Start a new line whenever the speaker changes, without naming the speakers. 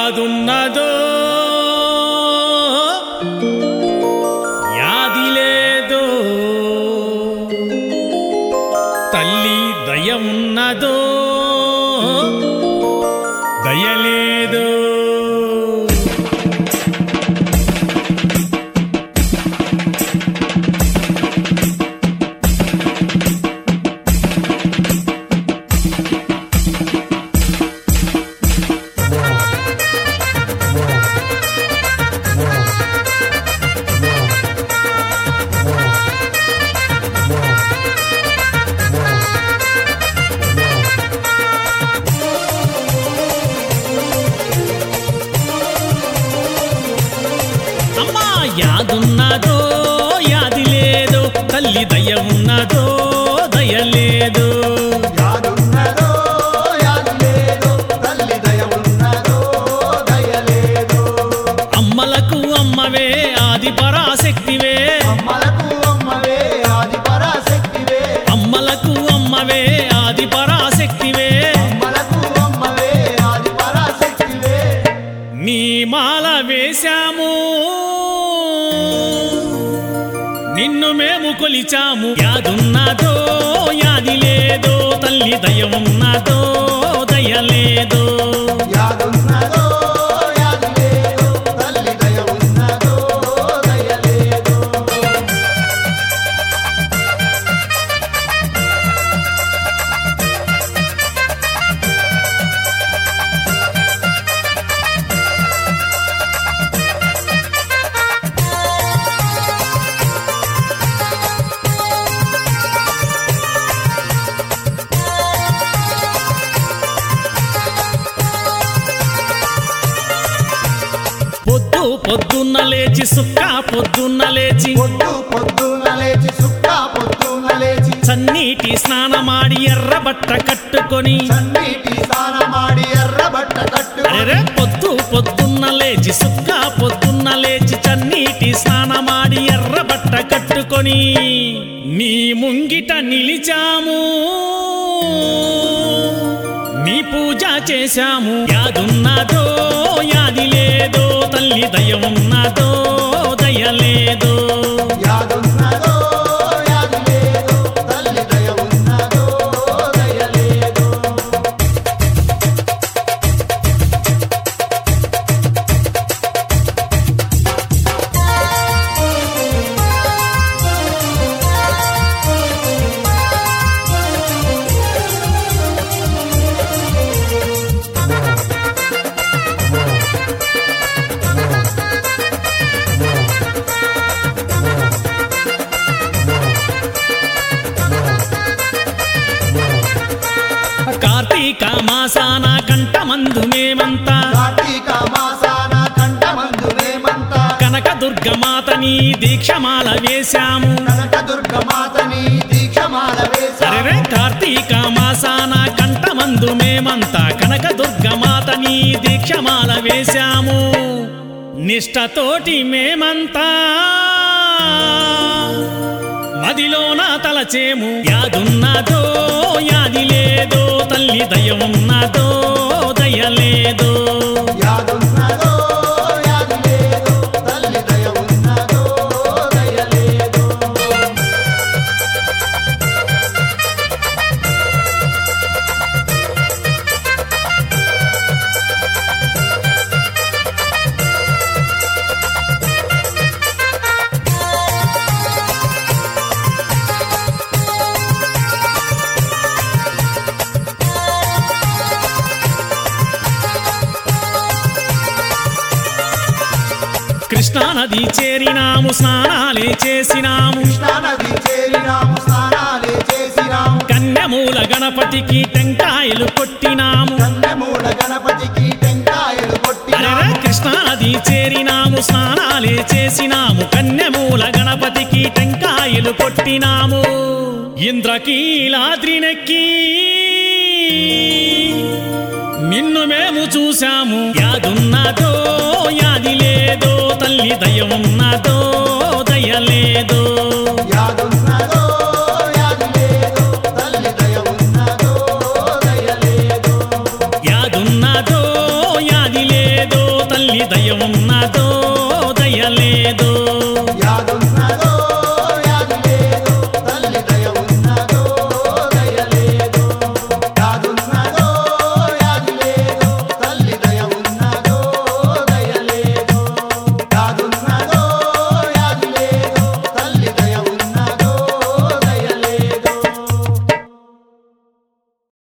యాదున్నదో యాది లేదో తల్లి దయ ఉన్నదో దయలేదో అమ్మా యాదున్నదో యాది లేదో తల్లి దయ ఉన్నదో దయ లేదో
యాదున్నదో యాదు లేదో తల్లి దయ ఉన్నదో దయ లేదో
అమ్మలకు అమ్మవే ఆది పరాశక్తివే
అమ్మలకు అమ్మవే ఆది పరాశక్తివే
అమ్మలకు అమ్మవే ఆది పరాశక్తివే
అమ్మలకు అమ్మవే ఆది పరాశక్తివే
నీ మాల వేశాము నిన్ను మేము కొలిచాము యాదున్నదో యాది లేదో తల్లి దయ ఉన్నదో దయ లేదో
యాదున్నదో యాదు లేదో తల్లి దయ ఉన్నదో దయ లేదో
పొద్దు పొద్దున్న లేచి సుక్క పొద్దున్న లేచి
పొద్దు పొద్దున లేచి సుక్క పొద్దున లేచి
చన్నీటి స్నానమాడి ఎర్ర బట్ట కట్టుకొని
సన్నీటి స్నానమాడి ఎర్ర బట్ట కట్టుకొని
అరే పొద్దు పొద్దున్న లేచి సుక్క పొద్దున్న లేచి చన్నీటి స్నానమాడి ఎర్ర బట్ట కట్టుకొని నీ ముంగిట నిలిచాము నీ పూజ చేశాము యాదున్నదో యాది లేదో తల్లి దయ ఉన్నదో దయ లేదో
యాదున్నదో యాదు లేదో తల్లి దయ ఉన్నదో దయ లేదో
కార్తీక మాసాన కంఠమందు మేమంతా
కార్తీక మాసాన కంఠమందు మేమంతా
కనక దుర్గమాతని దీక్షమాల వేశాము
కనక దుర్గమాతని దీక్షమాల వేశాము
అరెరే కార్తీక మాసాన కంఠమందు మేమంతా కనక దుర్గమాతని దీక్షమాల వేశాము నిష్టతోటి మేమంతా మదిలోన తలచేము యాదున్నదో యాది లేదో తల్లి దయ ఉన్నదో దయ లేదో
యాదున్నదో యాదు లేదో తల్లి దయ ఉన్నదో దయ లేదో
కృష్ణానది చేరినాము స్నానాలే చేసినాము
కృష్ణానది చేరినాము స్నానాలే చేసినాము
కన్యమూల గణపతికి టెంకాయలు కొట్టినాము
కన్నెమూల గణపతికి టెంకాయలు
అరెరే
కొట్టినాము
కృష్ణానది చేరినాము స్నానాలే చేసినాము కన్యమూల గణపతికి టెంకాయలు కొట్టినాము ఇంద్రకీలాద్రినెక్కి నిన్ను మేము చూశాము యాదున్నదో యాది లేదో తల్లి దయ ఉన్నదో దయ లేదో
యాదున్నదో యాదు లేదో తల్లి దయ ఉన్నదో దయ లేదో
యాదున్నదో యాది లేదో దయ ఉన్నదో